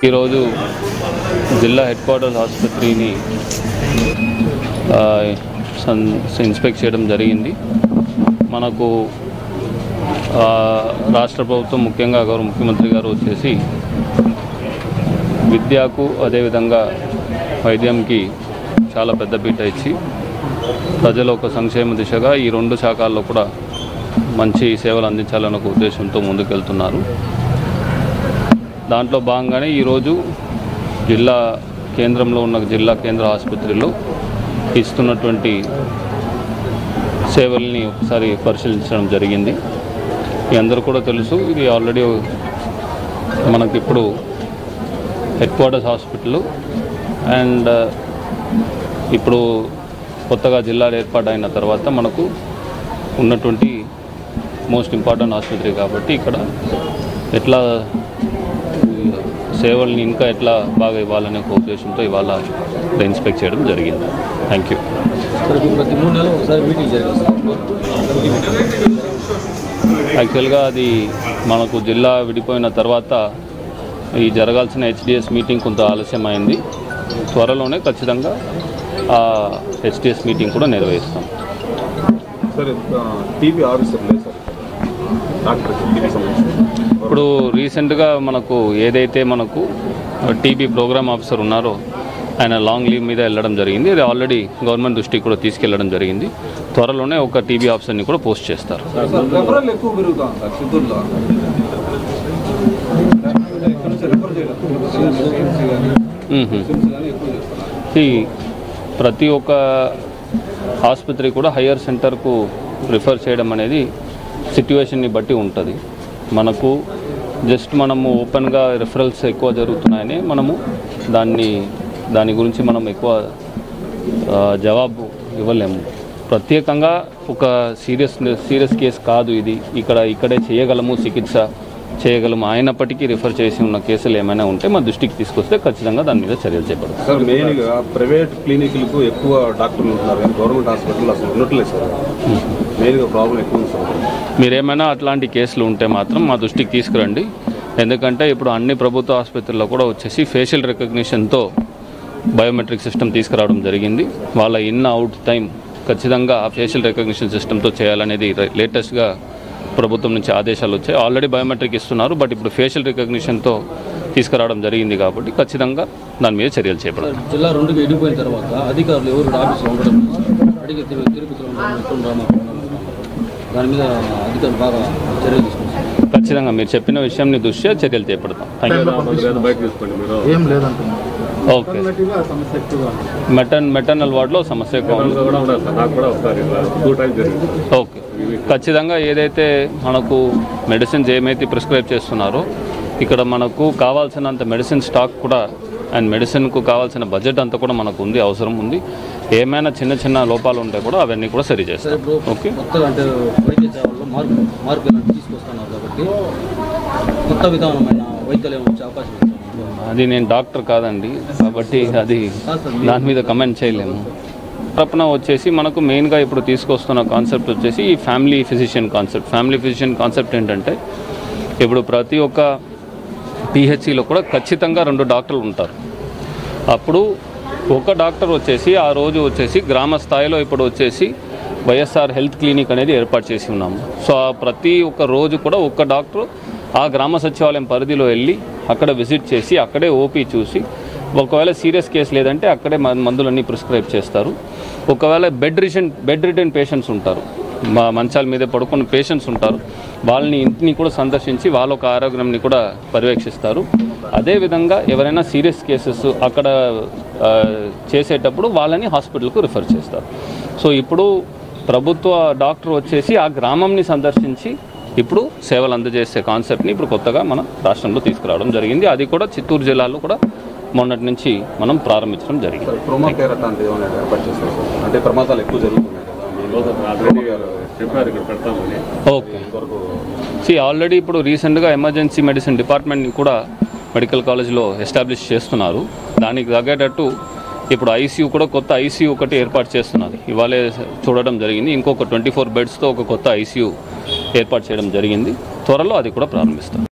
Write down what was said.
ఈరోజు జిల్లా head quarters ఆసుపత్రిని ఆ, సన్- ఇన్స్పెక్ట్ చేయడం జరిగింది మనకు ఆ, రాష్ట్ర ప్రభుత్వం ముఖ్యంగా గౌరవ ముఖ్యమంత్రి గారు వచ్చేసి విద్యకు అదేవిధంగా వైద్యంకి చాలా పెద్దపీట ఇచ్చి ప్రజల ఒక సంక్షేమ దిశగా ఈ రెండు శాఖల్లో కూడా మంచి సేవలు అందించాలన్న ఒక ఉద్దేశంతో ముందుకెళ్తున్నారు దాంట్లో భాగంగానే ఈరోజు జిల్లా కేంద్రంలో ఉన్న జిల్లా కేంద్ర ఆసుపత్రిలో ఇస్తున్నటువంటి సేవల్ని ఒకసారి పరిశీలించడం జరిగింది మీ అందరూ కూడా తెలుసు ఇది ఆల్రెడీ మనకి ఇప్పుడు హెడ్ క్వార్టర్స్ హాస్పిటల్ అండ్ ఇప్పుడు కొత్తగా జిల్లాలు ఏర్పాటైన తర్వాత మనకు ఉన్నటువంటి మోస్ట్ ఇంపార్టెంట్ ఆసుపత్రి కాబట్టి ఇక్కడ ఎట్లా ఈ సేవల్ని ఇంకా ఎట్లా బాగా ఇవ్వాలనే ఒక ఉద్దేశంతో ఇవాళ ఇక్కడ ఇన్స్పెక్ట్ చేయడం జరిగింది థ్యాంక్ యూ సార్ ఇప్పుడు ప్రతి మూడు నెలలు ఒకసారి మీటింగ్ జరుగుతుంది యాక్చువల్గా అది మనకు జిల్లా విడిపోయిన తర్వాత ఈ జరగాల్సిన హెచ్డిఎస్ మీటింగ్ కొంత ఆలస్యమైంది త్వరలోనే ఖచ్చితంగా ఆ హెచ్డిఎస్ మీటింగ్ కూడా నిర్వహిస్తాం సార్ టీవీ ఆఫీసర్ లేదు సార్ డాక్టర్ టీవీ సంబంధించి ఇప్పుడు రీసెంట్గా మనకు ఏదైతే మనకు టీబీ ప్రోగ్రామ్ ఆఫీసర్ ఉన్నారో ఆయన లాంగ్ లీవ్ మీద వెళ్ళడం జరిగింది అది ఆల్రెడీ గవర్నమెంట్ దృష్టికి కూడా తీసుకెళ్ళడం జరిగింది త్వరలోనే ఒక టీబీ ఆఫీసర్ని కూడా పోస్ట్ చేస్తారు రెఫరల్ ఎక్కువ పెరుగుతాం సార్ చిత్తూరులో ఇక్కడ నుంచి రెఫర్ చేయడం సిమ్స్ కానీ మ్మ్. సిమ్స్ కానీ ఎక్కువ చేస్తారు ఈ ప్రతి ఒక్క ఆసుపత్రి కూడా హయ్యర్ సెంటర్కు రిఫర్ చేయడం అనేది సిట్యువేషన్ని బట్టి ఉంటుంది మనకు జస్ట్ మనము ఓపెన్గా రిఫరల్స్ ఎక్కువ జరుగుతున్నాయని మనము దాన్ని దాని గురించి మనం ఎక్కువ ఆ, జవాబు ఇవ్వలేము ప్రత్యేకంగా ఒక సీరియస్ సీరియస్ కేసు కాదు ఇది ఇక్కడ ఇక్కడే చేయగలము చికిత్స చేయగలము అయినప్పటికీ రిఫర్ చేసి ఉన్న కేసులు ఏమైనా ఉంటే మా దృష్టికి తీసుకొస్తే ఖచ్చితంగా దాని మీద చర్యలు చేపడతాం సార్ మెయిన్గా ప్రైవేట్ క్లినిక్లకు ఎక్కువ డాక్టర్లు ఉంటున్నారు కానీ గవర్నమెంట్ హాస్పిటల్ అసలు ఉండట్లేదు సార్ మెయిన్గా ప్రాబ్లం ఎక్కువ ఉంది సార్ మీరేమైనా అట్లాంటి కేసులు ఉంటే మాత్రం మా దృష్టికి తీసుకురండి ఎందుకంటే ఇప్పుడు అన్ని ప్రభుత్వ ఆసుపత్రుల్లో కూడా వచ్చేసి ఫేషియల్ రికగ్నిషన్తో బయోమెట్రిక్ సిస్టమ్ తీసుకురావడం జరిగింది వాళ్ళ ఇన్ అవుట్ టైం ఖచ్చితంగా ఆ ఫేషియల్ రికగ్నిషన్ సిస్టమ్తో చేయాలనేది లేటెస్ట్గా ప్రభుత్వం నుంచి ఆదేశాలు వచ్చాయి ఆల్రెడీ బయోమెట్రిక్ ఇస్తున్నారు బట్ ఇప్పుడు ఫేషియల్ రికగ్నిషన్తో తీసుకురావడం జరిగింది కాబట్టి ఖచ్చితంగా దాని మీద చర్యలు చేపడాలి సార్ జిల్లా రెండుకి ఎడిపోయిన తర్వాత అధికారులు ఎవరు ఆఫీస్లో ఉండడం లేదు సార్. అడిగి తిరు- తిరుపతిలో ఉండడం ఎక్కడ రామా దాని మీద అధికారులు బాగా చర్యలు తీసుకుంటారు ఖచ్చితంగా మీరు చెప్పిన విషయంని దృష్ట్యా చర్యలు చేపడతాం థ్యాంక్ యూ బయట తీసుకోండి మీరు ఏం లేదంటున్నారు ఓకే మెటర్న్ మెటర్నల్ వార్డులో సమస్య ఎక్కువ ఉంది కూడా ఉండదు సార్ నాకు కూడా ఒకసారి టూ టైమ్స్ జరిగింది ఓకే ఖచ్చితంగా ఏదైతే మనకు మెడిసిన్స్ ఏమైతే ప్రిస్క్రైబ్ చేస్తున్నారో ఇక్కడ మనకు కావాల్సినంత మెడిసిన్ స్టాక్ కూడా అండ్ మెడిసిన్కు కావాల్సిన బడ్జెట్ అంతా కూడా మనకు ఉంది అవసరం ఉంది ఏమైనా చిన్న చిన్న లోపాలు ఉంటే కూడా అవన్నీ కూడా సరి సార్ చేస్తాం ఇప్పుడు ఓకే కొత్తగా అంటే వైద్య సేవల్లో మార్పు మార్పు ఇలాంటి తీసుకొస్తున్నారు కాబట్టి కొత్త విధానమైన వైద్యాలు ఏమైనా వచ్చే అవకాశం ఉంది సార్? అది నేను డాక్టర్ కాదండి కాబట్టి అది కాదు సార్ దాని మీద కమెంట్ చేయలేము తరపున వచ్చేసి మనకు మెయిన్గా ఇప్పుడు తీసుకొస్తున్న కాన్సెప్ట్ వచ్చేసి ఈ family physician concept family physician concept ఏంటంటే ఇప్పుడు ప్రతి ఒక్క పిహెచ్సిలో కూడా ఖచ్చితంగా రెండు డాక్టర్లు ఉంటారు అప్పుడు ఒక డాక్టర్ వచ్చేసి ఆ రోజు వచ్చేసి గ్రామ స్థాయిలో ఇప్పుడు వచ్చేసి వైఎస్ఆర్ హెల్త్ క్లినిక్ అనేది ఏర్పాటు చేసి ఉన్నాము సో ఆ ప్రతి ఒక్క రోజు కూడా ఒక్క డాక్టర్ ఆ గ్రామ సచివాలయం పరిధిలో వెళ్ళి అక్కడ విజిట్ చేసి అక్కడే ఓపీ చూసి ఒకవేళ సీరియస్ కేసు లేదంటే అక్కడే మన- మందులన్నీ ప్రిస్క్రైబ్ చేస్తారు ఒకవేళ బెడ్ రిషన్ బెడ్ రిటర్న్ పేషెంట్స్ ఉంటారు మా మంచాల మీద పడుకున్న పేషెంట్స్ ఉంటారు వాళ్ళని ఇంటిని కూడా సందర్శించి వాళ్ళ ఒక ఆరోగ్యంని కూడా పర్యవేక్షిస్తారు అదేవిధంగా ఎవరైనా సీరియస్ కేసెస్ అక్కడ ఆ, చేసేటప్పుడు వాళ్ళని హాస్పిటల్కు రిఫర్ చేస్తారు సో ఇప్పుడు ప్రభుత్వ డాక్టర్ వచ్చేసి ఆ గ్రామంని సందర్శించి ఇప్పుడు సేవలు అందజేసే కాన్సెప్ట్ని ఇప్పుడు కొత్తగా మన రాష్ట్రంలో తీసుకురావడం జరిగింది అది కూడా చిత్తూరు జిల్లాలో కూడా మొన్నటి నుంచి మనం ప్రారంభించడం జరిగింది సార్ ప్రోమో కేర్ అట్లాంటిది ఏమైనా ఏర్పాటు చేస్తారు సార్ అంటే ప్రమాదాలు ఎక్కువ జరుగుతున్నాయి కదా ఆల్రెడీ చెప్పారు ఇక్కడ పెడతామని ఓకే ఇంతవరకు సి ఆల్రెడీ ఇప్పుడు రీసెంట్గా ఎమర్జెన్సీ మెడిసిన్ డిపార్ట్మెంట్ని కూడా మెడికల్ కాలేజ్లో ఎస్టాబ్లిష్ చేస్తున్నారు దానికి తగ్గేటట్టు ఇప్పుడు ఐసీయూ కూడా కొత్త ఐసీయూ ఒకటి ఏర్పాటు చేస్తున్నది ఇవాళే చూడడం జరిగింది ఇంకొక ట్వంటీ ఫోర్ బెడ్స్తో ఒక కొత్త ఐసీయూ ఏర్పాటు చేయడం జరిగింది త్వరలో అది కూడా ప్రారంభిస్తాం